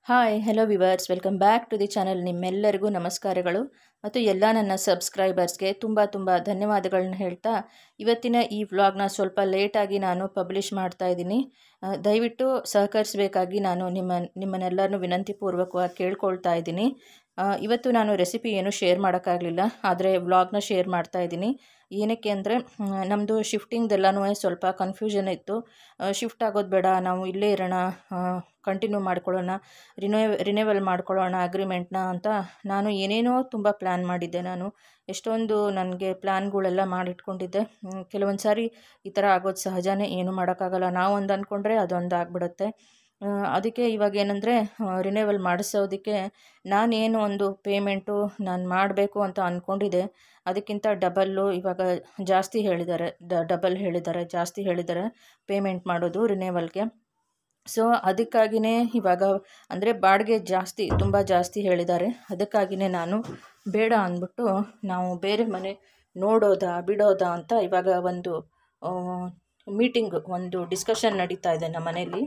hi hello viewers welcome back to the channel ನಿಮ್ಮೆಲ್ಲರಿಗೂ ನಮಸ್ಕಾರಗಳು ಮತ್ತು ಎಲ್ಲ ನನ್ನ ಸಬ್ಸ್ಕ್ರೈಬರ್ಸ್ಗೆ ತುಂಬ ತುಂಬ ಧನ್ಯವಾದಗಳನ್ನ ಹೇಳ್ತಾ ಇವತ್ತಿನ ಈ ವ್ಲಾಗ್ನ ಸ್ವಲ್ಪ ಲೇಟಾಗಿ ನಾನು ಪಬ್ಲಿಷ್ ಮಾಡ್ತಾ ಇದ್ದೀನಿ ಆ, ದಯವಿಟ್ಟು ಸಹಕರಿಸಬೇಕಾಗಿ ನಾನು ನಿಮ್ಮ ನಿಮ್ಮನ್ನೆಲ್ಲರನ್ನೂ ವಿನಂತಿಪೂರ್ವಕವಾಗಿ ಕೇಳ್ಕೊಳ್ತಾ ಇದ್ದೀನಿ ಆ, ಇವತ್ತು ನಾನು ರೆಸಿಪಿ ಏನು ಶೇರ್ ಮಾಡೋಕ್ಕಾಗಲಿಲ್ಲ ಆದರೆ ವ್ಲಾಗ್ನ ಶೇರ್ ಮಾಡ್ತಾ ಇದ್ದೀನಿ ಏನಕ್ಕೆ ಅಂದರೆ ನಮ್ಮದು ಶಿಫ್ಟಿಂಗ್ದೆಲ್ಲನೂ ಸ್ವಲ್ಪ ಕನ್ಫ್ಯೂಷನ್ ಇತ್ತು ಶಿಫ್ಟ್ ಆಗೋದು ಬೇಡ ನಾವು ಇಲ್ಲೇ ಇರೋಣ ಕಂಟಿನ್ಯೂ ಮಾಡ್ಕೊಳ್ಳೋಣ ರಿನೋವ್ ರಿನೇವಲ್ ಮಾಡ್ಕೊಳ್ಳೋಣ ಅಗ್ರಿಮೆಂಟ್ನ ಅಂತ ನಾನು ಏನೇನೋ ತುಂಬ ಪ್ಲ್ಯಾನ್ ಮಾಡಿದ್ದೆ ನಾನು ಎಷ್ಟೊಂದು ನನಗೆ ಪ್ಲ್ಯಾನ್ಗಳೆಲ್ಲ ಮಾಡಿಟ್ಕೊಂಡಿದ್ದೆ ಹ್ಮ್, ಕೆಲವೊಂದು ಸಾರಿ ಈ ಥರ ಆಗೋದು ಸಹಜನೇ ಏನು ಮಾಡೋಕ್ಕಾಗಲ್ಲ ನಾವು ಒಂದು ಅಂದ್ಕೊಂಡ್ರೆ ಅದೊಂದು ಆಗ್ಬಿಡುತ್ತೆ ಆ, ಅದಕ್ಕೆ ಇವಾಗ ಏನಂದರೆ ರಿನೇವಲ್ ಮಾಡಿಸೋದಕ್ಕೆ ನಾನೇನು ಒಂದು ಪೇಮೆಂಟು ನಾನು ಮಾಡಬೇಕು ಅಂತ ಅಂದ್ಕೊಂಡಿದ್ದೆ ಅದಕ್ಕಿಂತ ಡಬಲ್ಲು ಇವಾಗ ಜಾಸ್ತಿ ಹೇಳಿದ್ದಾರೆ ಡಬಲ್ ಹೇಳಿದ್ದಾರೆ ಜಾಸ್ತಿ ಹೇಳಿದ್ದಾರೆ ಪೇಮೆಂಟ್ ಮಾಡೋದು ರಿನೇವಲ್ಗೆ ಸೊ ಅದಕ್ಕಾಗಿಯೇ ಇವಾಗ ಅಂದರೆ ಬಾಡಿಗೆ ಜಾಸ್ತಿ ತುಂಬ ಜಾಸ್ತಿ ಹೇಳಿದ್ದಾರೆ ಅದಕ್ಕಾಗಿಯೇ ನಾನು ಬೇಡ ಅಂದ್ಬಿಟ್ಟು ನಾವು ಬೇರೆ ಮನೆ ನೋಡೋದಾ ಬಿಡೋದಾ ಅಂತ ಇವಾಗ ಒಂದು ಮೀಟಿಂಗ್ ಒಂದು ಡಿಸ್ಕಷನ್ ನಡೀತಾ ಇದೆ ನಮ್ಮ ಮನೇಲಿ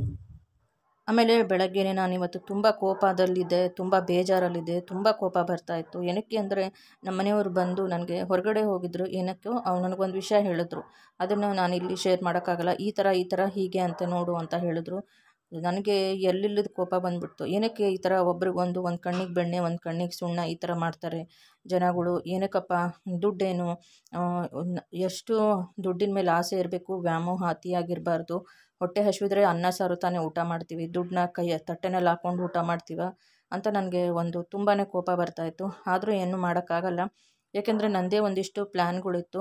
ಆಮೇಲೆ ಬೆಳಗ್ಗೆನೇ ನಾನು ಇವತ್ತು ತುಂಬ ಕೋಪದಲ್ಲಿದ್ದೆ ತುಂಬ ಬೇಜಾರಲ್ಲಿದ್ದೆ ತುಂಬ ಕೋಪ ಬರ್ತಾ ಇತ್ತು ಏನಕ್ಕೆ ಅಂದರೆ ನಮ್ಮ ಮನೆಯವರು ಬಂದು ನನಗೆ ಹೊರಗಡೆ ಹೋಗಿದ್ರು ಏನಕ್ಕೋ ಅವ್ರು ನನಗೊಂದು ವಿಷಯ ಹೇಳಿದ್ರು ಅದನ್ನು ನಾನು ಇಲ್ಲಿ ಶೇರ್ ಮಾಡೋಕ್ಕಾಗಲ್ಲ ಈ ಥರ ಈ ಥರ ಹೀಗೆ ಅಂತ ನೋಡು ಅಂತ ಹೇಳಿದ್ರು ನನಗೆ ಎಲ್ಲಿಲ್ಲದ ಕೋಪ ಬಂದ್ಬಿಡ್ತು ಏನಕ್ಕೆ ಈ ಥರ ಒಬ್ರಿಗೊಂದು ಒಂದು ಕಣ್ಣಿಗೆ ಬೆಣ್ಣೆ ಒಂದು ಕಣ್ಣಿಗೆ ಸುಣ್ಣ ಈ ಥರ ಮಾಡ್ತಾರೆ ಜನಗಳು ಏನಕ್ಕಪ್ಪ ದುಡ್ಡೇನು ಆ, ಉನ್- ಎಷ್ಟು ದುಡ್ಡಿನ ಮೇಲೆ ಆಸೆ ಇರಬೇಕು ವ್ಯಾಮೋಹ ಅತಿಯಾಗಿರಬಾರ್ದು ಹೊಟ್ಟೆ ಹಸಿವಿದ್ರೆ ಅನ್ನ ಸಾರು ತಾನೇ ಊಟ ಮಾಡ್ತೀವಿ ದುಡ್ಡನ್ನ ಕೈ ತಟ್ಟೆನಲ್ಲಿ ಹಾಕ್ಕೊಂಡು ಊಟ ಮಾಡ್ತೀವ ಅಂತ ನನಗೆ ಒಂದು ತುಂಬಾ ಕೋಪ ಬರ್ತಾಯಿತ್ತು ಆದರೂ ಏನೂ ಮಾಡೋಕ್ಕಾಗಲ್ಲ ಯಾಕೆಂದರೆ ನನ್ನದೇ ಒಂದಿಷ್ಟು ಪ್ಲ್ಯಾನ್ಗಳಿತ್ತು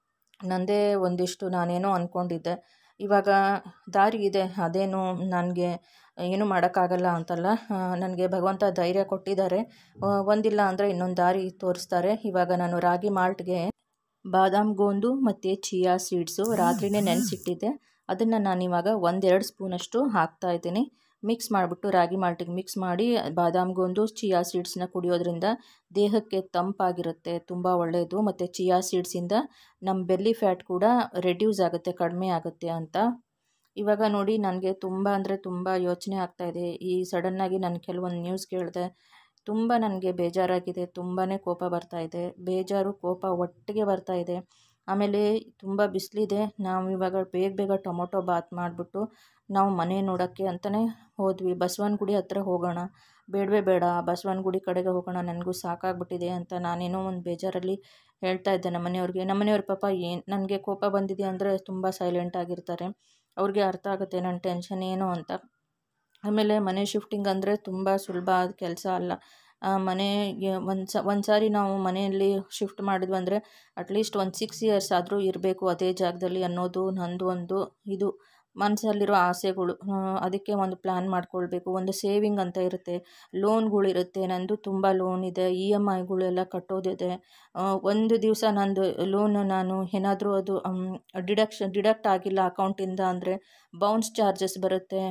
ನನ್ನದೇ ಒಂದಿಷ್ಟು ನಾನೇನೋ ಅಂದ್ಕೊಂಡಿದ್ದೆ ಇವಾಗ ದಾರಿ ಇದೆ ಅದೇನು ನನಗೆ ಏನು ಮಾಡೋಕ್ಕಾಗಲ್ಲ ಅಂತಲ್ಲ ನನಗೆ ಭಗವಂತ ಧೈರ್ಯ ಕೊಟ್ಟಿದ್ದಾರೆ ಆ, ಒಂದಿಲ್ಲ ಅಂದರೆ ಇನ್ನೊಂದು ದಾರಿ ತೋರಿಸ್ತಾರೆ ಇವಾಗ ನಾನು ರಾಗಿ ಮಾಲ್ಟ್ಗೆ ಬಾದಾಮ್ ಗೋಂದು ಮತ್ತು ಚಿಯಾ ಸೀಡ್ಸು ರಾತ್ರಿನೇ ನೆನೆಸಿಟ್ಟಿದ್ದೆ ಅದನ್ನು ನಾನಿವಾಗ ಒಂದೆರಡು ಸ್ಪೂನಷ್ಟು ಹಾಕ್ತಾ ಇದ್ದೀನಿ ಮಿಕ್ಸ್ ಮಾಡಿಬಿಟ್ಟು ರಾಗಿ ಮಾಲ್ಟಿಗೆ ಮಿಕ್ಸ್ ಮಾಡಿ ಬಾದಾಮ್ ಗೋಂದು ಚಿಯಾ ಸೀಡ್ಸ್ನ ಕುಡಿಯೋದ್ರಿಂದ ದೇಹಕ್ಕೆ ತಂಪಾಗಿರುತ್ತೆ ತುಂಬ ಒಳ್ಳೆಯದು ಮತ್ತು ಚಿಯಾ ಸೀಡ್ಸಿಂದ ನಮ್ಮ ಬೆಲ್ಲಿ ಫ್ಯಾಟ್ ಕೂಡ ರೆಡ್ಯೂಸ್ ಆಗುತ್ತೆ ಕಡಿಮೆ ಆಗುತ್ತೆ ಅಂತ ಇವಾಗ ನೋಡಿ ನನಗೆ ತುಂಬ ಅಂದರೆ ತುಂಬ ಯೋಚನೆ ಆಗ್ತಾಯಿದೆ ಈ ಸಡನ್ನಾಗಿ ನಾನು ಕೆಲವೊಂದು ನ್ಯೂಸ್ ಕೇಳಿದೆ ತುಂಬ ನನಗೆ ಬೇಜಾರಾಗಿದೆ ತುಂಬಾ ಕೋಪ ಬರ್ತಾ ಇದೆ ಬೇಜಾರು ಕೋಪ ಒಟ್ಟಿಗೆ ಬರ್ತಾ ಇದೆ ಆಮೇಲೆ ತುಂಬ ಬಿಸಿಲಿದೆ ನಾವು ಇವಾಗ ಬೇಗ ಬೇಗ ಟೊಮೊಟೊ ಬಾತ್ ಮಾಡಿಬಿಟ್ಟು ನಾವು ಮನೆ ನೋಡೋಕ್ಕೆ ಅಂತಲೇ ಹೋದ್ವಿ ಬಸವನ ಗುಡಿ ಹತ್ರ ಹೋಗೋಣ ಬೇಡವೇ ಬೇಡ ಬಸವನ ಗುಡಿ ಕಡೆಗೆ ಹೋಗೋಣ ನನಗೂ ಸಾಕಾಗ್ಬಿಟ್ಟಿದೆ ಅಂತ ನಾನೇನೋ ಒಂದು ಬೇಜಾರಲ್ಲಿ ಹೇಳ್ತಾ ಇದ್ದೆ ನಮ್ಮ ಮನೆಯವ್ರಿಗೆ ನಮ್ಮ ಮನೆಯವ್ರ ಪಾಪ ಏನು ನನಗೆ ಕೋಪ ಬಂದಿದೆ ಅಂದರೆ ತುಂಬ ಸೈಲೆಂಟ್ ಆಗಿರ್ತಾರೆ ಅವ್ರಿಗೆ ಅರ್ಥ ಆಗುತ್ತೆ ನನ್ನ ಟೆನ್ಷನ್ ಏನು ಅಂತ ಆಮೇಲೆ ಮನೆ ಶಿಫ್ಟಿಂಗ್ ಅಂದರೆ ತುಂಬ ಸುಲಭ ಆದ ಕೆಲಸ ಅಲ್ಲ ಆ, ಮನೆಗೆ ಒಂದು ಸ ಒಂದು ಸಾರಿ ನಾವು ಮನೆಯಲ್ಲಿ ಶಿಫ್ಟ್ ಮಾಡಿದ್ವಿ ಅಂದರೆ ಅಟ್ಲೀಸ್ಟ್ ಒಂದು ಸಿಕ್ಸ್ ಇಯರ್ಸ್ ಆದರೂ ಇರಬೇಕು ಅದೇ ಜಾಗದಲ್ಲಿ ಅನ್ನೋದು ನಂದು ಒಂದು ಇದು ಮನಸ್ಸಲ್ಲಿರೋ ಆಸೆಗಳು ಆ, ಅದಕ್ಕೆ ಒಂದು ಪ್ಲ್ಯಾನ್ ಮಾಡ್ಕೊಳ್ಬೇಕು ಒಂದು ಸೇವಿಂಗ್ ಅಂತ ಇರುತ್ತೆ ಲೋನ್ಗಳಿರುತ್ತೆ ನಂದು ತುಂಬ ಲೋನ್ ಇದೆ ಇ ಎಮ್ ಐಗಳೆಲ್ಲ ಕಟ್ಟೋದಿದೆ ಆ, ಒಂದು ದಿವಸ ನಂದು ಲೋನ್ ನಾನು ಏನಾದರೂ ಅದು ಡಿಡಕ್ಷನ್ ಡಿಡಕ್ಟ್ ಆಗಿಲ್ಲ ಅಕೌಂಟಿಂದ ಅಂದರೆ ಬೌನ್ಸ್ ಚಾರ್ಜಸ್ ಬರುತ್ತೆ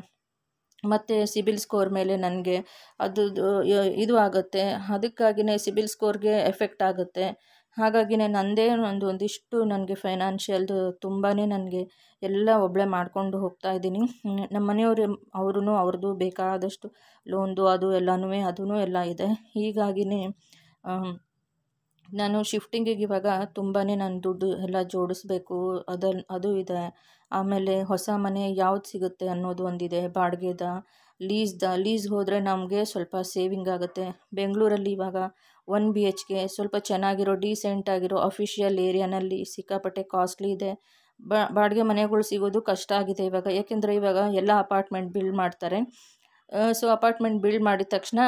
ಮತ್ತು ಸಿಬಿಲ್ ಸ್ಕೋರ್ ಮೇಲೆ ನನಗೆ ಅದು ಇದು ಆಗುತ್ತೆ ಅದಕ್ಕಾಗಿಯೇ ಸಿಬಿಲ್ ಸ್ಕೋರ್ಗೆ ಎಫೆಕ್ಟ್ ಆಗುತ್ತೆ ಹಾಗಾಗಿನೇ ನನ್ನದೇ ಒಂದು ಒಂದಿಷ್ಟು ನನಗೆ ಫೈನಾನ್ಷಿಯಲ್ದು ತುಂಬಾ ನನಗೆ ಎಲ್ಲ ಒಬ್ಬಳೇ ಮಾಡ್ಕೊಂಡು ಹೋಗ್ತಾ ಇದ್ದೀನಿ ಹ್ಮ್, ನಮ್ಮ ಮನೆಯವರು ಅವ್ರೂ ಅವ್ರದ್ದು ಬೇಕಾದಷ್ಟು ಲೋನ್ದು ಅದು ಎಲ್ಲನೂ ಅದೂ ಎಲ್ಲ ಇದೆ ಹೀಗಾಗಿನೇ ಆಮ್, ನಾನು ಶಿಫ್ಟಿಂಗಿಗೆ ಇವಾಗ ತುಂಬಾ ನಾನು ದುಡ್ಡು ಎಲ್ಲ ಜೋಡಿಸ್ಬೇಕು ಅದನ್ನು ಅದು ಇದೆ ಆಮೇಲೆ ಹೊಸ ಮನೆ ಯಾವ್ದು ಸಿಗುತ್ತೆ ಅನ್ನೋದು ಒಂದಿದೆ ಬಾಡಿಗೆದ ಲೀಸ್ದ ಲೀಸ್ ಹೋದರೆ ನಮಗೆ ಸ್ವಲ್ಪ ಸೇವಿಂಗ್ ಆಗುತ್ತೆ ಬೆಂಗಳೂರಲ್ಲಿ ಇವಾಗ ಒನ್ ಬಿ ಎಚ್ ಕೆ ಸ್ವಲ್ಪ ಚೆನ್ನಾಗಿರೋ ಡೀಸೆಂಟ್ ಆಗಿರೋ ಅಫಿಷಿಯಲ್ ಏರಿಯಾನಲ್ಲಿ ಸಿಕ್ಕಾಪಟ್ಟೆ ಕಾಸ್ಟ್ಲಿ ಇದೆ ಬಾ ಬಾಡಿಗೆ ಮನೆಗಳು ಸಿಗೋದು ಕಷ್ಟ ಆಗಿದೆ ಇವಾಗ ಏಕೆಂದರೆ ಇವಾಗ ಎಲ್ಲ ಅಪಾರ್ಟ್ಮೆಂಟ್ ಬಿಲ್ಡ್ ಮಾಡ್ತಾರೆ ಸೊ ಅಪಾರ್ಟ್ಮೆಂಟ್ ಬಿಲ್ಡ್ ಮಾಡಿದ ತಕ್ಷಣ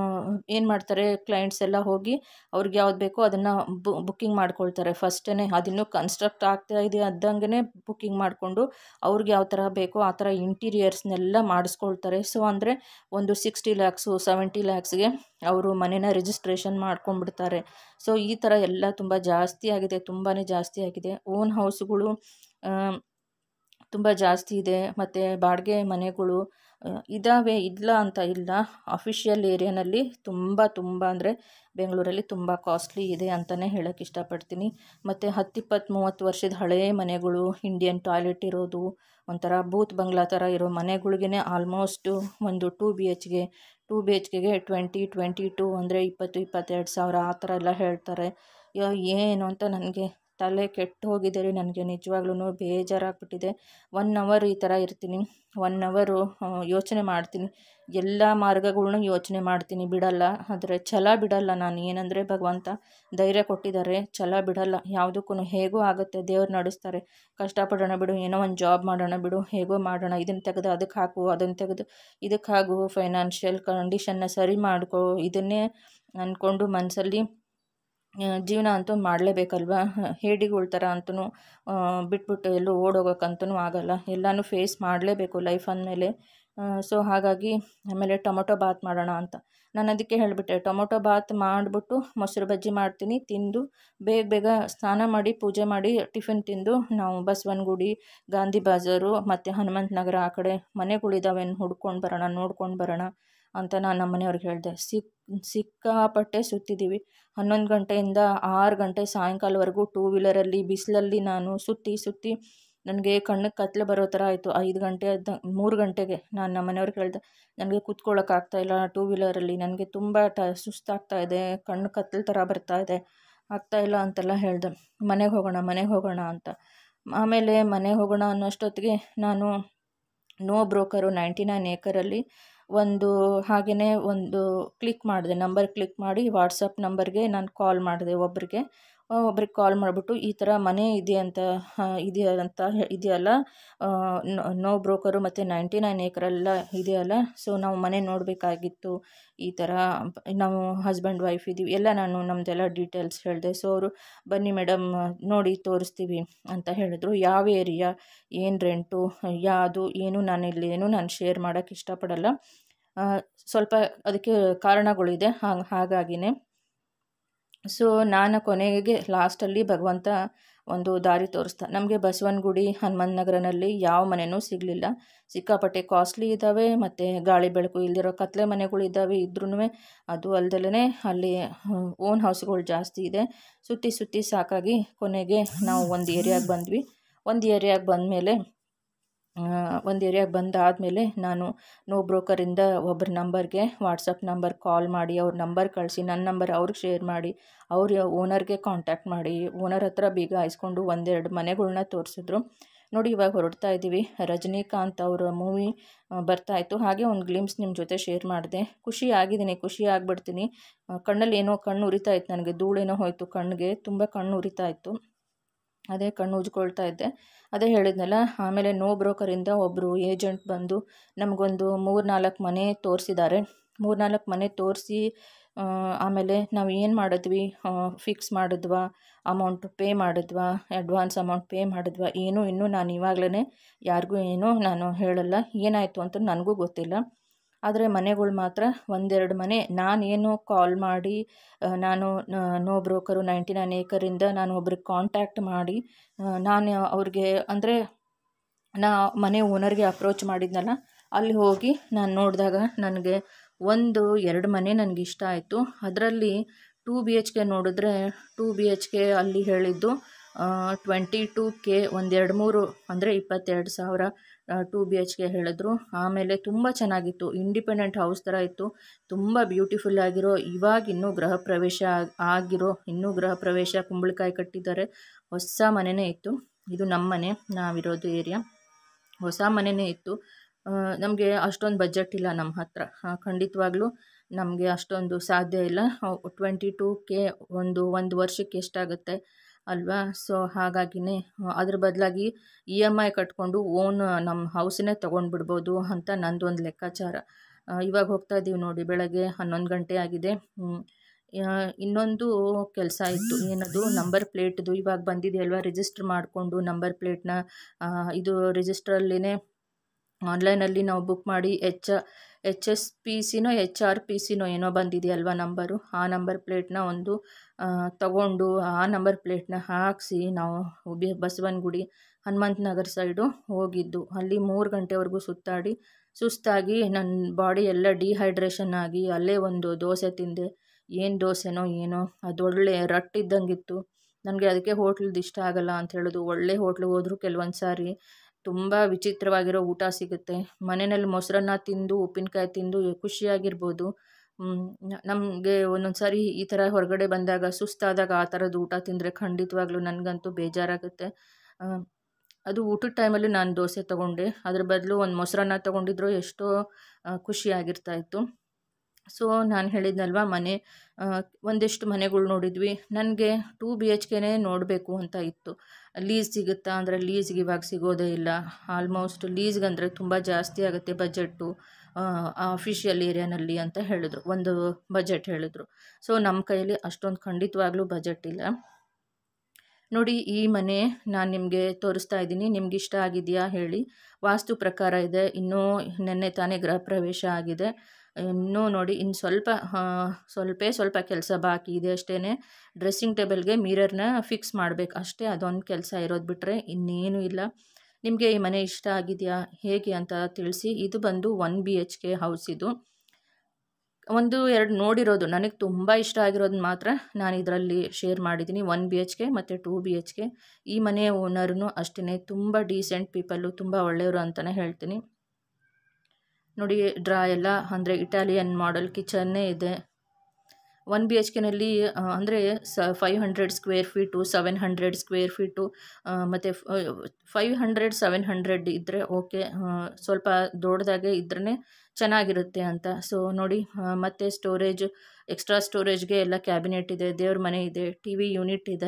ಏನು ಮಾಡ್ತಾರೆ ಕ್ಲೈಂಟ್ಸ್ ಎಲ್ಲ ಹೋಗಿ ಅವ್ರಿಗೆ ಯಾವ್ದು ಬೇಕೋ ಅದನ್ನು ಬುಕ್ಕಿಂಗ್ ಮಾಡ್ಕೊಳ್ತಾರೆ ಫಸ್ಟೇ ಅದಿನ್ನೂ ಕನ್ಸ್ಟ್ರಕ್ಟ್ ಆಗ್ತಾ ಇದೆ ಅದ್ದಂಗೆ ಬುಕ್ಕಿಂಗ್ ಮಾಡಿಕೊಂಡು ಅವ್ರಿಗೆ ಯಾವ ಥರ ಬೇಕೋ ಆ ಥರ ಇಂಟೀರಿಯರ್ಸ್ನೆಲ್ಲ ಮಾಡಿಸ್ಕೊಳ್ತಾರೆ ಸೊ ಅಂದರೆ ಒಂದು ಸಿಕ್ಸ್ಟಿ ಲ್ಯಾಕ್ಸು ಸೆವೆಂಟಿ ಲ್ಯಾಕ್ಸ್ಗೆ ಅವರು ಮನೇನ ರಿಜಿಸ್ಟ್ರೇಷನ್ ಮಾಡ್ಕೊಂಡ್ಬಿಡ್ತಾರೆ ಸೊ ಈ ಥರ ಎಲ್ಲ ತುಂಬ ಜಾಸ್ತಿ ಆಗಿದೆ ತುಂಬಾ ಜಾಸ್ತಿ ಆಗಿದೆ ಓನ್ ಹೌಸ್ಗಳು ತುಂಬ ಜಾಸ್ತಿ ಇದೆ ಮತ್ತು ಬಾಡಿಗೆ ಮನೆಗಳು ಇದ್ದಾವೆ ಇಲ್ಲ ಅಂತ ಇಲ್ಲ ಅಫಿಷಿಯಲ್ ಏರಿಯಾನಲ್ಲಿ ತುಂಬ ತುಂಬ ಅಂದರೆ ಬೆಂಗಳೂರಲ್ಲಿ ತುಂಬ ಕಾಸ್ಟ್ಲಿ ಇದೆ ಅಂತಲೇ ಹೇಳೋಕ್ಕೆ ಇಷ್ಟಪಡ್ತೀನಿ ಮತ್ತು ಹತ್ತಿಪ್ಪತ್ತು ಮೂವತ್ತು ವರ್ಷದ ಹಳೆಯ ಮನೆಗಳು ಇಂಡಿಯನ್ ಟಾಯ್ಲೆಟ್ ಇರೋದು ಒಂಥರ ಬೂತ್ ಬಂಗ್ಲಾ ಥರ ಇರೋ ಮನೆಗಳಿಗೇ ಆಲ್ಮೋಸ್ಟು ಒಂದು ಟೂ ಬಿ ಎಚ್ ಗೆ ಟೂ ಬಿ ಎಚ್ ಕೆಗೆ ಟ್ವೆಂಟಿ ಟ್ವೆಂಟಿ ಟೂ ಅಂದರೆ ಇಪ್ಪತ್ತು ಇಪ್ಪತ್ತೆರಡು ಸಾವಿರ ಆ ಥರ ಎಲ್ಲ ಹೇಳ್ತಾರೆ ಏನು ಅಂತ ನನಗೆ ತಲೆ ಕೆಟ್ಟು ಹೋಗಿದೆ ರೀ ನನಗೆ ನಿಜವಾಗ್ಲೂ ಬೇಜಾರಾಗ್ಬಿಟ್ಟಿದೆ ಒನ್ ಅವರ್ ಈ ಥರ ಇರ್ತೀನಿ ಒನ್ ಅವರು ಯೋಚನೆ ಮಾಡ್ತೀನಿ ಎಲ್ಲ ಮಾರ್ಗಗಳ್ನೂ ಯೋಚನೆ ಮಾಡ್ತೀನಿ ಬಿಡಲ್ಲ ಆದರೆ ಛಲ ಬಿಡಲ್ಲ ನಾನು ಏನಂದರೆ ಭಗವಂತ ಧೈರ್ಯ ಕೊಟ್ಟಿದ್ದಾರೆ ಛಲ ಬಿಡಲ್ಲ ಯಾವುದಕ್ಕೂ ಹೇಗೋ ಆಗುತ್ತೆ ದೇವ್ರು ನಡೆಸ್ತಾರೆ ಕಷ್ಟಪಡೋಣ ಬಿಡು ಏನೋ ಒಂದು ಜಾಬ್ ಮಾಡೋಣ ಬಿಡು ಹೇಗೋ ಮಾಡೋಣ ಇದನ್ನು ತೆಗೆದು ಅದಕ್ಕೆ ಹಾಕು ಅದನ್ನು ತೆಗೆದು ಇದಕ್ಕೆ ಹಾಕು ಫೈನಾನ್ಷಿಯಲ್ ಕಂಡೀಷನ್ನ ಸರಿ ಮಾಡ್ಕೊ ಇದನ್ನೇ ಅಂದ್ಕೊಂಡು ಮನಸ್ಸಲ್ಲಿ ಜೀವನ ಅಂತೂ ಮಾಡಲೇಬೇಕಲ್ವ ಹೇಡಿಗಳ ಥರ ಅಂತೂ ಬಿಟ್ಬಿಟ್ಟು ಎಲ್ಲೂ ಓಡೋಗೋಕ್ಕಂತೂ ಆಗಲ್ಲ ಎಲ್ಲನೂ ಫೇಸ್ ಮಾಡಲೇಬೇಕು ಲೈಫ್ ಅಂದಮೇಲೆ ಸೊ ಹಾಗಾಗಿ ಆಮೇಲೆ ಟೊಮೊಟೊ ಬಾತ್ ಮಾಡೋಣ ಅಂತ ನಾನು ಅದಕ್ಕೆ ಹೇಳಿಬಿಟ್ಟೆ ಟೊಮೊಟೊ ಬಾತ್ ಮಾಡಿಬಿಟ್ಟು ಮೊಸರು ಬಜ್ಜಿ ಮಾಡ್ತೀನಿ ತಿಂದು ಬೇಗ ಬೇಗ ಸ್ನಾನ ಮಾಡಿ ಪೂಜೆ ಮಾಡಿ ಟಿಫಿನ್ ತಿಂದು ನಾವು ಬಸವನಗುಡಿ ಗಾಂಧಿ ಬಾಜಾರು ಮತ್ತು ಹನುಮಂತ ನಗರ ಆ ಕಡೆ ಮನೆಗಳಿದ್ದಾವೆ ಹುಡ್ಕೊಂಡು ಬರೋಣ ನೋಡ್ಕೊಂಡು ಬರೋಣ ಅಂತ ನಾನು ನಮ್ಮ ಮನೆಯವ್ರಿಗೆ ಹೇಳಿದೆ ಸಿಕ್ ಸಿಕ್ಕಾಪಟ್ಟೆ ಸುತ್ತಿದ್ದೀವಿ ಹನ್ನೊಂದು ಗಂಟೆಯಿಂದ ಆರು ಗಂಟೆ ಸಾಯಂಕಾಲವರೆಗೂ ಟೂ ವೀಲರಲ್ಲಿ ಬಿಸಿಲಲ್ಲಿ ನಾನು ಸುತ್ತಿ ಸುತ್ತಿ ನನಗೆ ಕಣ್ಣಿಗೆ ಕತ್ಲೆ ಬರೋ ಥರ ಆಯಿತು ಐದು ಗಂಟೆ ಆದ ಮೂರು ಗಂಟೆಗೆ ನಾನು ನಮ್ಮ ಮನೆಯವ್ರಿಗೆ ಹೇಳಿದೆ ನನಗೆ ಕೂತ್ಕೊಳ್ಳೋಕ್ಕಾಗ್ತಾಯಿಲ್ಲ ಟೂ ವೀಲರಲ್ಲಿ ನನಗೆ ತುಂಬ ಟ ಸುಸ್ತಾಗ್ತಾ ಇದೆ ಕಣ್ಣು ಕತ್ಲೆ ಥರ ಬರ್ತಾ ಇದೆ ಆಗ್ತಾಯಿಲ್ಲ ಅಂತೆಲ್ಲ ಹೇಳಿದೆ ಮನೆಗೆ ಹೋಗೋಣ ಮನೆಗೆ ಹೋಗೋಣ ಅಂತ ಆಮೇಲೆ ಮನೆಗೆ ಹೋಗೋಣ ಅನ್ನೋಷ್ಟೊತ್ತಿಗೆ ನಾನು ನೋ ಬ್ರೋಕರು ನೈಂಟಿ ನೈನ್ ಏಕರಲ್ಲಿ ಒಂದು ಹಾಗೆಯೇ ಒಂದು ಕ್ಲಿಕ್ ಮಾಡಿದೆ ನಂಬರ್ ಕ್ಲಿಕ್ ಮಾಡಿ ವಾಟ್ಸಪ್ ನಂಬರ್ಗೆ ನಾನು ಕಾಲ್ ಮಾಡಿದೆ ಒಬ್ಬರಿಗೆ ಒಬ್ರಿಗೆ ಕಾಲ್ ಮಾಡಿಬಿಟ್ಟು ಈ ಥರ ಮನೆ ಇದೆ ಅಂತ ಇದೆಯಾ ಅಂತ ಇದೆಯಲ್ಲ ನೋ ಬ್ರೋಕರು ಮತ್ತು ನೈಂಟಿ ನೈನ್ ಏಕರೆಲ್ಲ ಇದೆಯಲ್ಲ ಸೊ ನಾವು ಮನೆ ನೋಡಬೇಕಾಗಿತ್ತು ಈ ಥರ ನಾವು ಹಸ್ಬೆಂಡ್ ವೈಫ್ ಇದ್ದೀವಿ ಎಲ್ಲ ನಾನು ನಮ್ಮದೆಲ್ಲ ಡೀಟೇಲ್ಸ್ ಹೇಳಿದೆ ಸೊ ಅವರು ಬನ್ನಿ ಮೇಡಮ್ ನೋಡಿ ತೋರಿಸ್ತೀವಿ ಅಂತ ಹೇಳಿದ್ರು ಯಾವ ಏರಿಯಾ ಏನು ರೆಂಟು ಯಾವುದು ಏನು ನಾನು ಇಲ್ಲಿ ಏನು ನಾನು ಶೇರ್ ಮಾಡೋಕ್ಕೆ ಇಷ್ಟಪಡಲ್ಲ ಸ್ವಲ್ಪ ಅದಕ್ಕೆ ಕಾರಣಗಳಿದೆ ಹಾಗೆ ಹಾಗಾಗಿನೇ ಸೊ ನಾನು ಕೊನೆಗೆ ಲಾಸ್ಟಲ್ಲಿ ಭಗವಂತ ಒಂದು ದಾರಿ ತೋರಿಸ್ದ ನಮಗೆ ಬಸವನಗುಡಿ ಹನುಮಂತ ನಗರನಲ್ಲಿ ಯಾವ ಮನೆಯೂ ಸಿಗಲಿಲ್ಲ ಸಿಕ್ಕಾಪಟ್ಟೆ ಕಾಸ್ಟ್ಲಿ ಇದ್ದಾವೆ ಮತ್ತು ಗಾಳಿ ಬೆಳಕು ಇಲ್ದಿರೋ ಕತ್ಲೆ ಮನೆಗಳಿದ್ದಾವೆ ಇದ್ರೂ ಅದು ಅಲ್ದಲೇ ಅಲ್ಲಿ ಓನ್ ಹೌಸ್ಗಳು ಜಾಸ್ತಿ ಇದೆ ಸುತ್ತಿ ಸುತ್ತಿ ಸಾಕಾಗಿ ಕೊನೆಗೆ ನಾವು ಒಂದು ಏರಿಯಾಗೆ ಬಂದ್ವಿ ಒಂದು ಏರಿಯಾಗೆ ಬಂದಮೇಲೆ ಒಂದು ಏರಿಯಾಗೆ ಬಂದಾದಮೇಲೆ ನಾನು ನೋ ಬ್ರೋಕರಿಂದ ಒಬ್ಬರ ನಂಬರ್ಗೆ ವಾಟ್ಸಪ್ ನಂಬರ್ ಕಾಲ್ ಮಾಡಿ ಅವ್ರ ನಂಬರ್ ಕಳಿಸಿ ನನ್ನ ನಂಬರ್ ಅವ್ರಿಗೆ ಶೇರ್ ಮಾಡಿ ಅವ್ರ ಓನರ್ಗೆ ಕಾಂಟ್ಯಾಕ್ಟ್ ಮಾಡಿ ಓನರ್ ಹತ್ರ ಬೀಗ ಹಾಯಿಸ್ಕೊಂಡು ಒಂದೆರಡು ಮನೆಗಳ್ನ ತೋರಿಸಿದ್ರು ನೋಡಿ ಇವಾಗ ಹೊರಡ್ತಾ ಇದ್ದೀವಿ ರಜನಿಕಾಂತ್ ಅವರ ಮೂವಿ ಬರ್ತಾಯಿತ್ತು ಹಾಗೆ ಒಂದು ಗ್ಲಿಮ್ಸ್ ನಿಮ್ಮ ಜೊತೆ ಶೇರ್ ಮಾಡಿದೆ ಖುಷಿ ಆಗಿದ್ದೀನಿ ಖುಷಿ ಆಗಿಬಿಡ್ತೀನಿ ಕಣ್ಣಲ್ಲಿ ಏನೋ ಕಣ್ಣು ಉರಿತಾ ಇತ್ತು ನನಗೆ ಧೂಳೇನೋ ಹೋಯಿತು ಕಣ್ಣಿಗೆ ತುಂಬ ಕಣ್ಣು ಉರಿತಾ ಇತ್ತು ಅದೇ ಕಣ್ಣು ಉಜ್ಕೊಳ್ತಾ ಇದ್ದೆ ಅದೇ ಹೇಳಿದ್ನಲ್ಲ ಆಮೇಲೆ ನೋ ಬ್ರೋಕರಿಂದ ಒಬ್ಬರು ಏಜೆಂಟ್ ಬಂದು ನಮಗೊಂದು ಮೂರು ನಾಲ್ಕು ಮನೆ ತೋರಿಸಿದ್ದಾರೆ ಮೂರು ನಾಲ್ಕು ಮನೆ ತೋರಿಸಿ ಆಮೇಲೆ ನಾವು ಏನು ಮಾಡಿದ್ವಿ ಫಿಕ್ಸ್ ಮಾಡಿದ್ವಾ ಅಮೌಂಟ್ ಪೇ ಮಾಡಿದ್ವಾ ಅಡ್ವಾನ್ಸ್ ಅಮೌಂಟ್ ಪೇ ಮಾಡಿದ್ವಾ ಏನೂ ಇನ್ನೂ ನಾನು ಇವಾಗಲೇ ಯಾರಿಗೂ ಏನೂ ನಾನು ಹೇಳಲ್ಲ ಏನಾಯಿತು ಅಂತ ನನಗೂ ಗೊತ್ತಿಲ್ಲ ಆದರೆ ಮನೆಗಳು ಮಾತ್ರ ಒಂದೆರಡು ಮನೆ ನಾನೇನು ಕಾಲ್ ಮಾಡಿ ನಾನು ನೋ ಬ್ರೋಕರು ನೈಂಟಿ ನೈನ್ ಏಕರಿಂದ ನಾನು ಒಬ್ರಿಗೆ ಕಾಂಟ್ಯಾಕ್ಟ್ ಮಾಡಿ ನಾನು ಅವ್ರಿಗೆ ಅಂದರೆ ನಾ ಮನೆ ಓನರ್ಗೆ ಅಪ್ರೋಚ್ ಮಾಡಿದ್ನಲ್ಲ ಅಲ್ಲಿ ಹೋಗಿ ನಾನು ನೋಡಿದಾಗ ನನಗೆ ಒಂದು ಎರಡು ಮನೆ ನನಗೆ ಇಷ್ಟ ಆಯಿತು ಅದರಲ್ಲಿ ಟೂ ಬಿ ಎಚ್ ಕೆ ನೋಡಿದ್ರೆ ಟೂ ಬಿ ಎಚ್ ಕೆ ಅಲ್ಲಿ ಹೇಳಿದ್ದು ಟ್ವೆಂಟಿ ಟೂ ಕೆ ಒಂದೆರಡು ಮೂರು ಅಂದರೆ ಇಪ್ಪತ್ತೆರಡು ಸಾವಿರ ಟೂ ಬಿ ಎಚ್ ಕೆ ಹೇಳಿದ್ರು ಆಮೇಲೆ ತುಂಬ ಚೆನ್ನಾಗಿತ್ತು ಇಂಡಿಪೆಂಡೆಂಟ್ ಹೌಸ್ ಥರ ಇತ್ತು ತುಂಬ ಬ್ಯೂಟಿಫುಲ್ ಆಗಿರೋ ಇವಾಗ ಇನ್ನೂ ಗೃಹ ಪ್ರವೇಶ ಆಗಿರೋ ಇನ್ನೂ ಗೃಹ ಪ್ರವೇಶ ಕುಂಬಳಕಾಯಿ ಕಟ್ಟಿದ್ದಾರೆ ಹೊಸ ಮನೆಯೇ ಇತ್ತು ಇದು ನಮ್ಮ ಮನೆ ನಾವಿರೋದು ಏರಿಯಾ ಹೊಸ ಮನೆಯೇ ಇತ್ತು ನಮಗೆ ಅಷ್ಟೊಂದು ಬಜೆಟ್ ಇಲ್ಲ ನಮ್ಮ ಹತ್ರ ಖಂಡಿತವಾಗ್ಲೂ ನಮಗೆ ಅಷ್ಟೊಂದು ಸಾಧ್ಯ ಇಲ್ಲ ಟ್ವೆಂಟಿ ಟೂ ಕೆ ಒಂದು ಒಂದು ವರ್ಷಕ್ಕೆ ಎಷ್ಟಾಗುತ್ತೆ ಅಲ್ವಾ ಸೊ ಹಾಗಾಗಿನೇ ಅದ್ರ ಬದಲಾಗಿ ಇ ಎಮ್ ಐ ಕಟ್ಕೊಂಡು ಓನ್ ನಮ್ಮ ಹೌಸನ್ನೇ ತೊಗೊಂಡ್ಬಿಡ್ಬೋದು ಅಂತ ನಂದೊಂದು ಲೆಕ್ಕಾಚಾರ ಇವಾಗ ಹೋಗ್ತಾ ಇದ್ದೀವಿ ನೋಡಿ ಬೆಳಗ್ಗೆ ಹನ್ನೊಂದು ಗಂಟೆ ಆಗಿದೆ ಇನ್ನೊಂದು ಕೆಲಸ ಇತ್ತು ಏನದು ನಂಬರ್ ಪ್ಲೇಟ್ದು ಇವಾಗ ಬಂದಿದೆಯಲ್ವ ರಿಜಿಸ್ಟ್ರ್ ಮಾಡಿಕೊಂಡು ನಂಬರ್ ಪ್ಲೇಟ್ನ ಇದು ರಿಜಿಸ್ಟ್ರಲ್ಲಿನೇ ಆನ್ಲೈನಲ್ಲಿ ನಾವು ಬುಕ್ ಮಾಡಿ ಎಚ್ ಎಚ್ ಎಸ್ ಪಿ ಸಿನೋ ಎಚ್ ಆರ್ ಪಿ ಸಿನೋ ಏನೋ ಬಂದಿದೆಯಲ್ವ ನಂಬರು ಆ ನಂಬರ್ ಪ್ಲೇಟ್ನ ಒಂದು ತಗೊಂಡು ಆ ನಂಬರ್ ಪ್ಲೇಟ್ನ ಹಾಕಿಸಿ ನಾವು ಬಿ ಬಸವನಗುಡಿ ಹನುಮಂತ ನಗರ ಸೈಡು ಹೋಗಿದ್ದು ಅಲ್ಲಿ ಮೂರು ಗಂಟೆವರೆಗೂ ಸುತ್ತಾಡಿ ಸುಸ್ತಾಗಿ ನನ್ನ ಬಾಡಿ ಎಲ್ಲ ಡಿಹೈಡ್ರೇಷನ್ ಆಗಿ ಅಲ್ಲೇ ಒಂದು ದೋಸೆ ತಿಂದೆ ಏನು ದೋಸೆನೋ ಏನೋ ಅದು ಒಳ್ಳೆ ರಟ್ಟಿದ್ದಂಗಿತ್ತು ನನಗೆ ಅದಕ್ಕೆ ಹೋಟ್ಲದ್ದು ಇಷ್ಟ ಆಗಲ್ಲ ಅಂತ ಹೇಳೋದು ಒಳ್ಳೆ ಹೋಟ್ಲಿಗೆ ಹೋದರೂ ಕೆಲವೊಂದು ಸಾರಿ ತುಂಬ ವಿಚಿತ್ರವಾಗಿರೋ ಊಟ ಸಿಗುತ್ತೆ ಮನೆಯಲ್ಲಿ ಮೊಸರನ್ನ ತಿಂದು ಉಪ್ಪಿನಕಾಯಿ ತಿಂದು ಖುಷಿಯಾಗಿರ್ಬೋದು ನಮಗೆ ಒಂದೊಂದು ಸಾರಿ ಈ ಥರ ಹೊರಗಡೆ ಬಂದಾಗ ಸುಸ್ತಾದಾಗ ಆ ಥರದ್ದು ಊಟ ತಿಂದರೆ ಖಂಡಿತವಾಗ್ಲೂ ನನಗಂತೂ ಬೇಜಾರಾಗುತ್ತೆ ಅದು ಊಟದ ಟೈಮಲ್ಲಿ ನಾನು ದೋಸೆ ತೊಗೊಂಡೆ ಅದ್ರ ಬದಲು ಒಂದು ಮೊಸರನ್ನ ತೊಗೊಂಡಿದ್ರು ಎಷ್ಟೋ ಖುಷಿಯಾಗಿರ್ತಾಯಿತ್ತು ಸೊ ನಾನು ಹೇಳಿದ್ನಲ್ವ ಮನೆ ಒಂದಿಷ್ಟು ಮನೆಗಳು ನೋಡಿದ್ವಿ ನನಗೆ ಟೂ ಬಿ ಎಚ್ ಕೆನೇ ನೋಡಬೇಕು ಅಂತ ಇತ್ತು ಲೀಸ್ ಸಿಗುತ್ತಾ ಅಂದರೆ ಲೀಸ್ಗೆ ಇವಾಗ ಸಿಗೋದೇ ಇಲ್ಲ ಆಲ್ಮೋಸ್ಟ್ ಲೀಸ್ಗಂದರೆ ತುಂಬ ಜಾಸ್ತಿ ಆಗುತ್ತೆ ಬಜೆಟ್ಟು ಅಫಿಷಿಯಲ್ ಏರಿಯಾನಲ್ಲಿ ಅಂತ ಹೇಳಿದ್ರು ಒಂದು ಬಜೆಟ್ ಹೇಳಿದ್ರು ಸೊ ನಮ್ಮ ಕೈಯಲ್ಲಿ ಅಷ್ಟೊಂದು ಖಂಡಿತವಾಗ್ಲೂ ಬಜೆಟ್ ಇಲ್ಲ ನೋಡಿ ಈ ಮನೆ ನಾನು ನಿಮಗೆ ತೋರಿಸ್ತಾ ಇದ್ದೀನಿ ನಿಮ್ಗೆ ಇಷ್ಟ ಆಗಿದೆಯಾ ಹೇಳಿ ವಾಸ್ತು ಪ್ರಕಾರ ಇದೆ ಇನ್ನೂ ನೆನ್ನೆ ತಾನೇ ಗೃಹ ಪ್ರವೇಶ ಆಗಿದೆ ಇನ್ನೂ ನೋಡಿ ಇನ್ನು ಸ್ವಲ್ಪ ಸ್ವಲ್ಪೇ ಸ್ವಲ್ಪ ಕೆಲಸ ಬಾಕಿ ಇದೆ ಅಷ್ಟೇ ಡ್ರೆಸ್ಸಿಂಗ್ ಟೇಬಲ್ಗೆ ಮಿರರ್ನ ಫಿಕ್ಸ್ ಮಾಡಬೇಕು ಅಷ್ಟೇ ಅದೊಂದು ಕೆಲಸ ಇರೋದು ಬಿಟ್ಟರೆ ಇನ್ನೇನು ಇಲ್ಲ ನಿಮಗೆ ಈ ಮನೆ ಇಷ್ಟ ಆಗಿದೆಯಾ ಹೇಗೆ ಅಂತ ತಿಳಿಸಿ ಇದು ಬಂದು one B H K house ಇದು ಒಂದು ಎರಡು ನೋಡಿರೋದು ನನಗೆ ತುಂಬ ಇಷ್ಟ ಆಗಿರೋದು ಮಾತ್ರ ನಾನು ಇದರಲ್ಲಿ ಶೇರ್ ಮಾಡಿದ್ದೀನಿ ಒನ್ ಬಿ ಎಚ್ ಕೆ ಮತ್ತು ಟೂ ಬಿ ಎಚ್ ಕೆ ಈ ಮನೆಯ ಓನರ್ನು ಅಷ್ಟೇ ತುಂಬ ಡೀಸೆಂಟ್ ಪೀಪಲ್ಲು ತುಂಬ ಒಳ್ಳೆಯವರು ಅಂತಲೇ ಹೇಳ್ತೀನಿ ನೋಡಿ ಡ್ರಾ ಎಲ್ಲ ಅಂದರೆ ಇಟಾಲಿಯನ್ ಮಾಡೆಲ್ ಕಿಚನ್ನೇ ಇದೆ ಒನ್ ಬಿ ಎಚ್ ಕೆನಲ್ಲಿ ಅಂದರೆ ಸ five hundred square feet seven hundred square feet ಮತ್ತು ಫೈವ್ ಹಂಡ್ರೆಡ್ ಸೆವೆನ್ ಹಂಡ್ರೆಡ್ ಇದ್ದರೆ ಓಕೆ ಸ್ವಲ್ಪ ದೊಡ್ಡದಾಗೆ ಇದ್ರೇ ಚೆನ್ನಾಗಿರುತ್ತೆ ಅಂತ ಸೊ ನೋಡಿ ಮತ್ತು ಸ್ಟೋರೇಜ್ ಎಕ್ಸ್ಟ್ರಾ ಸ್ಟೋರೇಜ್ಗೆ ಎಲ್ಲ ಕ್ಯಾಬಿನೆಟ್ ಇದೆ ದೇವ್ರ ಮನೆ ಇದೆ ಟಿ ವಿ ಯೂನಿಟ್ ಇದೆ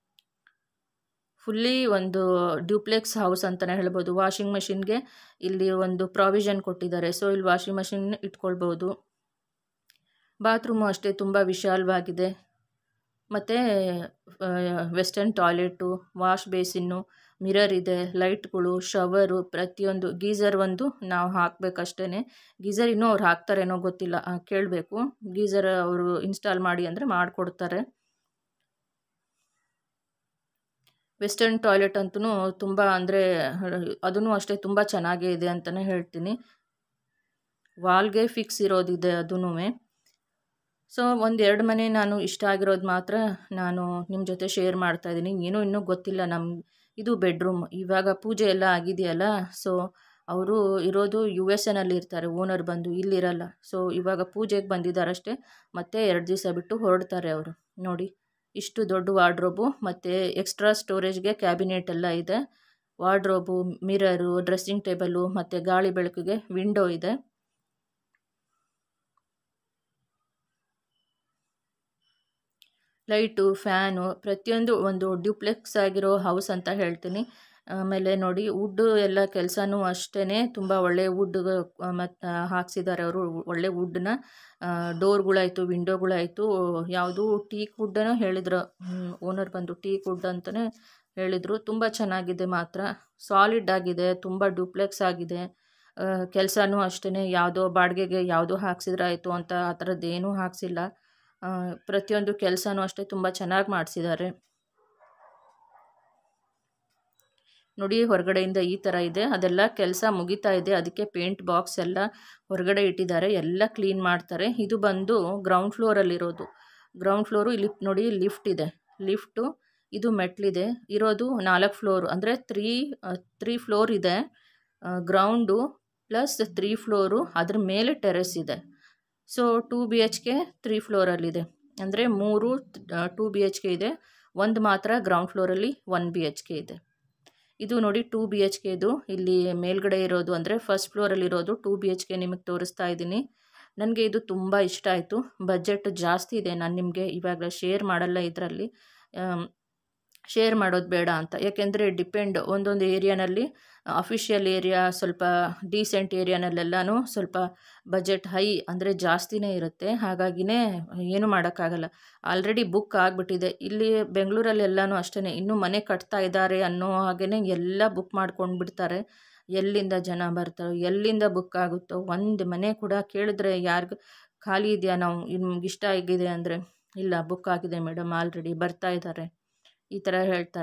ಫುಲ್ಲಿ ಒಂದು ಡ್ಯೂಪ್ಲೆಕ್ಸ್ ಹೌಸ್ ಅಂತಲೇ ಹೇಳ್ಬೋದು ವಾಷಿಂಗ್ ಮಷಿನ್ಗೆ ಇಲ್ಲಿ ಒಂದು ಪ್ರಾವಿಷನ್ ಕೊಟ್ಟಿದ್ದಾರೆ ಸೊ ಇಲ್ಲಿ ವಾಷಿಂಗ್ ಮಷಿನ್ ಇಟ್ಕೊಳ್ಬೋದು ಬಾತ್ರೂಮು ಅಷ್ಟೇ ತುಂಬ ವಿಶಾಲವಾಗಿದೆ ಮತ್ತು western toilet wash basin mirror ಇದೆ ಲೈಟ್ಗಳು ಶವರು ಪ್ರತಿಯೊಂದು ಗೀಝರ್ ಒಂದು ನಾವು ಹಾಕಬೇಕಷ್ಟೇ ಗೀಝರ್ ಇನ್ನೂ ಅವ್ರು ಹಾಕ್ತಾರೇನೋ ಗೊತ್ತಿಲ್ಲ ಕೇಳಬೇಕು ಗೀಝರ್ ಅವರು ಇನ್ಸ್ಟಾಲ್ ಮಾಡಿ ಅಂದರೆ ಮಾಡಿಕೊಡ್ತಾರೆ ವೆಸ್ಟರ್ನ್ ಟಾಯ್ಲೆಟ್ ಅಂತೂ ತುಂಬ ಅಂದರೆ ಅದೂ ಅಷ್ಟೇ ತುಂಬ ಚೆನ್ನಾಗೇ ಇದೆ ಅಂತಲೇ ಹೇಳ್ತೀನಿ ವಾಲ್ಗೆ ಫಿಕ್ಸ್ ಇರೋದಿದೆ ಅದೂ ಸೊ ಒಂದು ಎರಡು ಮನೆ ನಾನು ಇಷ್ಟ ಆಗಿರೋದು ಮಾತ್ರ ನಾನು ನಿಮ್ಮ ಜೊತೆ ಶೇರ್ ಮಾಡ್ತಾಯಿದ್ದೀನಿ ಏನೂ ಇನ್ನೂ ಗೊತ್ತಿಲ್ಲ ನಮ್ಮ ಇದು ಬೆಡ್ರೂಮ್ ಇವಾಗ ಪೂಜೆ ಎಲ್ಲ ಆಗಿದೆಯಲ್ಲ ಸೊ ಅವರು ಇರೋದು ಯು ಎಸ್ ಎನಲ್ಲಿ ಇರ್ತಾರೆ ಓನರ್ ಬಂದು ಇಲ್ಲಿರಲ್ಲ ಸೊ ಇವಾಗ ಪೂಜೆಗೆ ಬಂದಿದ್ದಾರಷ್ಟೇ ಮತ್ತೆ ಎರಡು ದಿವಸ ಬಿಟ್ಟು ಹೊರಡ್ತಾರೆ ಅವರು ನೋಡಿ ಇಷ್ಟು ದೊಡ್ಡ ವಾರ್ಡ್ರೋಬು ಮತ್ತು ಎಕ್ಸ್ಟ್ರಾ ಸ್ಟೋರೇಜ್ಗೆ ಕ್ಯಾಬಿನೆಟ್ ಎಲ್ಲ ಇದೆ ವಾರ್ಡ್ರೋಬು ಮಿರರು ಡ್ರೆಸ್ಸಿಂಗ್ ಟೇಬಲು ಮತ್ತು ಗಾಳಿ ಬೆಳಕಿಗೆ ವಿಂಡೋ ಇದೆ ಲೈಟು ಫ್ಯಾನು ಪ್ರತಿಯೊಂದು ಒಂದು ಡ್ಯೂಪ್ಲೆಕ್ಸ್ ಆಗಿರೋ ಹೌಸ್ ಅಂತ ಹೇಳ್ತೀನಿ ಆಮೇಲೆ ನೋಡಿ ವುಡ್ಡು ಎಲ್ಲ ಕೆಲಸನೂ ಅಷ್ಟೇ ತುಂಬ ಒಳ್ಳೆ ವುಡ್ ಮತ್ತು ಹಾಕ್ಸಿದ್ದಾರೆ ಅವರು ಒಳ್ಳೆ ವುಡ್ನ ಡೋರ್ಗಳಾಯಿತು ವಿಂಡೋಗಳಾಯಿತು ಯಾವುದು ಟೀಕ್ ವುಡ್ಡನೋ ಹೇಳಿದ್ರು ಓನರ್ ಬಂದು ಟೀಕ್ ವುಡ್ ಅಂತಲೇ ಹೇಳಿದರು ತುಂಬ ಚೆನ್ನಾಗಿದೆ ಮಾತ್ರ ಸಾಲಿಡ್ ಆಗಿದೆ ತುಂಬ ಡ್ಯೂಪ್ಲೆಕ್ಸ್ ಆಗಿದೆ ಕೆಲಸನೂ ಅಷ್ಟೇ ಯಾವುದೋ ಬಾಡಿಗೆಗೆ ಯಾವುದೋ ಹಾಕ್ಸಿದ್ರಾಯಿತು ಅಂತ ಆ ಥರದ್ದೇನೂ ಹಾಕ್ಸಿಲ್ಲ ಪ್ರತಿಯೊಂದು ಕೆಲಸನೂ ಅಷ್ಟೇ ತುಂಬ ಚೆನ್ನಾಗಿ ಮಾಡಿಸಿದ್ದಾರೆ ನೋಡಿ ಹೊರಗಡೆಯಿಂದ ಈ ಥರ ಇದೆ ಅದೆಲ್ಲ ಕೆಲಸ ಮುಗಿತಾ ಇದೆ ಅದಕ್ಕೆ ಪೇಂಟ್ ಬಾಕ್ಸ್ ಎಲ್ಲ ಹೊರಗಡೆ ಇಟ್ಟಿದ್ದಾರೆ ಎಲ್ಲ ಕ್ಲೀನ್ ಮಾಡ್ತಾರೆ ಇದು ಬಂದು ಗ್ರೌಂಡ್ ಫ್ಲೋರಲ್ಲಿರೋದು ಗ್ರೌಂಡ್ ಫ್ಲೋರು ಇಲ್ಲಿ ನೋಡಿ ಲಿಫ್ಟ್ ಇದೆ ಲಿಫ್ಟು ಇದು ಮೆಟ್ಲಿದೆ ಇರೋದು ನಾಲ್ಕು ಫ್ಲೋರು ಅಂದರೆ ತ್ರೀ ತ್ರೀ ಫ್ಲೋರ್ ಇದೆ ಗ್ರೌಂಡು ಪ್ಲಸ್ ತ್ರೀ ಫ್ಲೋರು ಅದ್ರ ಮೇಲೆ ಟೆರೆಸ್ ಇದೆ so two B H K three ಫ್ಲೋರಲ್ಲಿದೆ ಅಂದರೆ ಮೂರು ಟೂ ಬಿ ಎಚ್ ಕೆ ಇದೆ ಒಂದು ಮಾತ್ರ ಗ್ರೌಂಡ್ ಫ್ಲೋರಲ್ಲಿ ಒನ್ ಬಿ ಎಚ್ ಕೆ ಇದೆ ಇದು ನೋಡಿ ಟೂ ಬಿ ಎಚ್ ಕೆ ಇದು ಇಲ್ಲಿ ಮೇಲ್ಗಡೆ ಇರೋದು ಅಂದರೆ ಫಸ್ಟ್ ಫ್ಲೋರಲ್ಲಿರೋದು ಟೂ ಬಿ ಎಚ್ ಕೆ ನಿಮಗೆ ತೋರಿಸ್ತಾ ಇದ್ದೀನಿ ನನಗೆ ಇದು ತುಂಬ ಇಷ್ಟ ಆಯಿತು ಬಜೆಟ್ ಜಾಸ್ತಿ ಇದೆ ನಾನು ನಿಮಗೆ ಇವಾಗ ಶೇರ್ ಮಾಡಲ್ಲ ಇದರಲ್ಲಿ ಶೇರ್ ಮಾಡೋದು ಬೇಡ ಅಂತ ಯಾಕೆಂದರೆ ಡಿಪೆಂಡ್ ಒಂದೊಂದು ಏರಿಯಾನಲ್ಲಿ ಅಫಿಷಿಯಲ್ ಏರಿಯಾ ಸ್ವಲ್ಪ ಡೀಸೆಂಟ್ ಏರಿಯಾನಲ್ಲೆಲ್ಲನೂ ಸ್ವಲ್ಪ ಬಜೆಟ್ ಹೈ ಅಂದರೆ ಜಾಸ್ತಿನೇ ಇರುತ್ತೆ ಹಾಗಾಗಿನೇ ಏನು ಮಾಡೋಕ್ಕಾಗಲ್ಲ ಆಲ್ರೆಡಿ ಬುಕ್ ಆಗಿಬಿಟ್ಟಿದೆ ಇಲ್ಲಿ ಬೆಂಗಳೂರಲ್ಲೆಲ್ಲನೂ ಅಷ್ಟೇ ಇನ್ನೂ ಮನೆ ಕಟ್ತಾ ಇದ್ದಾರೆ ಅನ್ನೋ ಹಾಗೆಯೇ ಎಲ್ಲ ಬುಕ್ ಮಾಡ್ಕೊಂಡು ಬಿಡ್ತಾರೆ ಎಲ್ಲಿಂದ ಜನ ಬರ್ತಾರೋ ಎಲ್ಲಿಂದ ಬುಕ್ ಆಗುತ್ತೋ ಒಂದು ಮನೆ ಕೂಡ ಕೇಳಿದ್ರೆ ಯಾರಿಗೂ ಖಾಲಿ ಇದೆಯಾ ನಾವು ನಿಮ್ಗೆ ಇಷ್ಟ ಆಗಿದೆ ಅಂದರೆ ಇಲ್ಲ ಬುಕ್ ಆಗಿದೆ ಮೇಡಮ್ ಆಲ್ರೆಡಿ ಬರ್ತಾ ಇದ್ದಾರೆ ಈ ಥರ ಹೇಳ್ತಾರೆ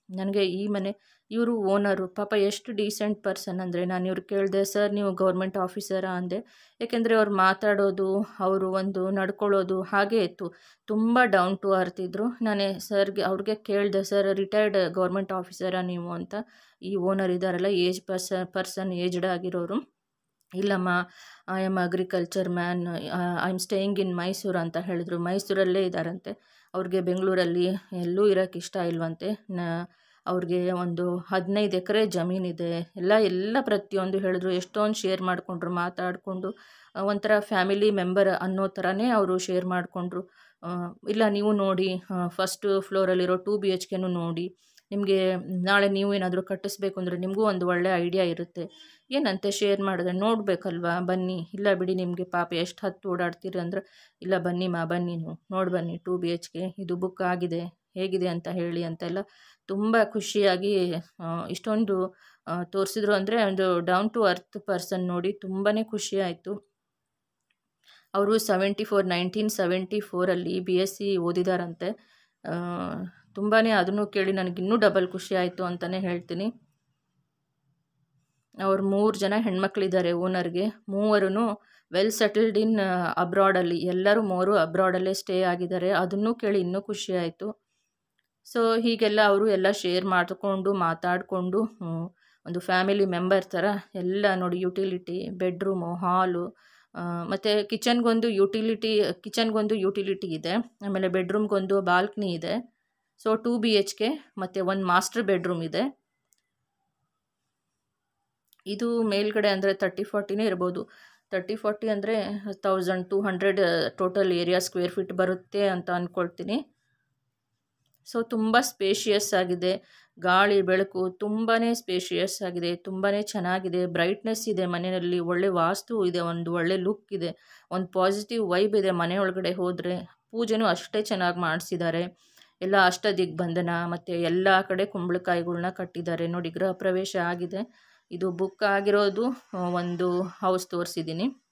ನನಗೆ ಈ ಮನೆ ಇವರು ಓನರು ಪಾಪ ಎಷ್ಟು ಡೀಸೆಂಟ್ ಪರ್ಸನ್ ಅಂದರೆ ನಾನು ಇವ್ರು ಕೇಳಿದೆ ಸರ್ ನೀವು ಗೌರ್ಮೆಂಟ್ ಆಫೀಸರಾ ಅಂದೆ ಏಕೆಂದರೆ ಅವ್ರು ಮಾತಾಡೋದು ಅವರು ಒಂದು ನಡ್ಕೊಳ್ಳೋದು ಹಾಗೆ ಇತ್ತು ತುಂಬ ಡೌನ್ ಟು ಅರ್ತ್ ಇದ್ದರು ನಾನೇ ಸರ್ಗೆ ಅವ್ರಿಗೆ ಕೇಳಿದೆ ಸರ್ ರಿಟೈರ್ಡ್ ಗೌರ್ಮೆಂಟ್ ಆಫೀಸರಾ ನೀವು ಅಂತ ಈ ಓನರ್ ಇದ್ದಾರಲ್ಲ ಏಜ್ ಪರ್ಸನ್ ಪರ್ಸನ್ ಏಜ್ಡ್ ಆಗಿರೋರು ಇಲ್ಲಮ್ಮ I am agriculture man I am staying in Mysuru ಅಂತ ಹೇಳಿದ್ರು ಮೈಸೂರಲ್ಲೇ ಇದ್ದಾರಂತೆ ಅವ್ರಿಗೆ ಬೆಂಗಳೂರಲ್ಲಿ ಎಲ್ಲೂ ಇರೋಕ್ಕೆ ಇಷ್ಟ ಇಲ್ವಂತೆ ನ ಅವ್ರಿಗೆ ಒಂದು ಹದಿನೈದು ಎಕರೆ ಜಮೀನಿದೆ ಎಲ್ಲ ಎಲ್ಲ ಪ್ರತಿಯೊಂದು ಹೇಳಿದ್ರು ಎಷ್ಟೊಂದು ಶೇರ್ ಮಾಡಿಕೊಂಡ್ರು ಮಾತಾಡಿಕೊಂಡು ಒಂಥರ ಫ್ಯಾಮಿಲಿ ಮೆಂಬರ್ ಅನ್ನೋ ಥರನೇ ಅವರು ಶೇರ್ ಮಾಡಿಕೊಂಡ್ರು ಇಲ್ಲ ನೀವು ನೋಡಿ ಫಸ್ಟ್ ಫ್ಲೋರಲ್ಲಿರೋ ಟೂ ಬಿ ಎಚ್ ಕೆನೂ ನೋಡಿ ನಿಮಗೆ ನಾಳೆ ನೀವು ಏನಾದರೂ ಕಟ್ಟಿಸ್ಬೇಕು ಅಂದರೆ ನಿಮಗೂ ಒಂದು ಒಳ್ಳೆ ಐಡಿಯಾ ಇರುತ್ತೆ ಏನಂತೆ ಶೇರ್ ಮಾಡಿದ್ರೆ ನೋಡಬೇಕಲ್ವಾ ಬನ್ನಿ ಇಲ್ಲ ಬಿಡಿ ನಿಮಗೆ ಪಾಪ ಎಷ್ಟು ಹತ್ತು ಓಡಾಡ್ತೀರಿ ಅಂದ್ರೆ ಇಲ್ಲ ಬನ್ನಿ ಮಾ ಬನ್ನಿ ನೀವು ನೋಡಿ ಬನ್ನಿ ಟೂ ಬಿ ಎಚ್ ಕೆ ಇದು ಬುಕ್ ಆಗಿದೆ ಹೇಗಿದೆ ಅಂತ ಹೇಳಿ ಅಂತೆಲ್ಲ ತುಂಬ ಖುಷಿಯಾಗಿ ಇಷ್ಟೊಂದು ತೋರಿಸಿದ್ರು ಅಂದರೆ ಒಂದು ಡೌನ್ ಟು ಅರ್ತ್ ಪರ್ಸನ್ ನೋಡಿ ತುಂಬಾ ಖುಷಿ ಆಯಿತು ಅವರು ಸೆವೆಂಟಿ ಫೋರ್ ನೈನ್ಟೀನ್ ಸೆವೆಂಟಿ ಫೋರಲ್ಲಿ ಬಿ ಎಸ್ ಸಿ ಓದಿದಾರಂತೆ ತುಂಬಾ ಅದನ್ನು ಕೇಳಿ ನನಗಿನ್ನೂ ಡಬಲ್ ಖುಷಿ ಆಯಿತು ಅಂತಲೇ ಹೇಳ್ತೀನಿ ಅವ್ರು ಮೂರು ಜನ ಹೆಣ್ಮಕ್ಳಿದ್ದಾರೆ ಓನರ್ಗೆ ಮೂವರು ವೆಲ್ ಸೆಟಲ್ಡ್ ಇನ್ ಅಬ್ರಾಡಲ್ಲಿ ಎಲ್ಲರೂ ಮೂವರು ಅಬ್ರಾಡಲ್ಲೇ ಸ್ಟೇ ಆಗಿದ್ದಾರೆ ಅದನ್ನು ಕೇಳಿ ಇನ್ನೂ ಖುಷಿ ಆಯಿತು ಸೊ ಹೀಗೆಲ್ಲ ಅವರು ಎಲ್ಲ ಶೇರ್ ಮಾಡಿಕೊಂಡು ಮಾತಾಡಿಕೊಂಡು ಒಂದು ಫ್ಯಾಮಿಲಿ ಮೆಂಬರ್ ಥರ ಎಲ್ಲ ನೋಡಿ ಯುಟಿಲಿಟಿ ಬೆಡ್ರೂಮು ಹಾಲು ಮತ್ತು ಕಿಚನ್ಗೊಂದು ಯುಟಿಲಿಟಿ ಕಿಚನ್ಗೊಂದು ಯುಟಿಲಿಟಿ ಇದೆ ಆಮೇಲೆ ಬೆಡ್ರೂಮ್ಗೊಂದು ಬಾಲ್ಕನಿ ಇದೆ so two B H K ಮತ್ತು ಒಂದು ಮಾಸ್ಟರ್ ಬೆಡ್ರೂಮ್ ಇದೆ ಇದು ಮೇಲ್ಗಡೆ ಅಂದರೆ ತರ್ಟಿ ಫಾರ್ಟಿನೇ ಇರ್ಬೋದು ತರ್ಟಿ ಫಾರ್ಟಿ ಅಂದರೆ thousand two hundred total area square feet ಬರುತ್ತೆ ಅಂತ ಅಂದ್ಕೊಳ್ತೀನಿ ಸೊ ತುಂಬ ಸ್ಪೇಷಿಯಸ್ ಆಗಿದೆ ಗಾಳಿ ಬೆಳಕು ತುಂಬಾ ಸ್ಪೇಷಿಯಸ್ ಆಗಿದೆ ತುಂಬಾ ಚೆನ್ನಾಗಿದೆ ಬ್ರೈಟ್ನೆಸ್ ಇದೆ ಮನೆಯಲ್ಲಿ ಒಳ್ಳೆ ವಾಸ್ತು ಇದೆ ಒಂದು ಒಳ್ಳೆ ಲುಕ್ ಇದೆ ಒಂದು ಪಾಸಿಟಿವ್ ವೈಬ್ ಇದೆ ಮನೆ ಒಳಗಡೆ ಹೋದರೆ ಪೂಜೆನೂ ಅಷ್ಟೇ ಚೆನ್ನಾಗಿ ಮಾಡಿಸಿದ್ದಾರೆ ಎಲ್ಲ ಅಷ್ಟ ದಿಗ್ಬಂಧನ ಮತ್ತು ಎಲ್ಲ ಕಡೆ ಕುಂಬಳಕಾಯಿಗಳ್ನ ಕಟ್ಟಿದ್ದಾರೆ ನೋಡಿ ಗೃಹ ಪ್ರವೇಶ ಆಗಿದೆ ಇದು ಬುಕ್ ಆಗಿರೋದು ಒಂದು ಹೌಸ್ ತೋರಿಸಿದ್ದೀನಿ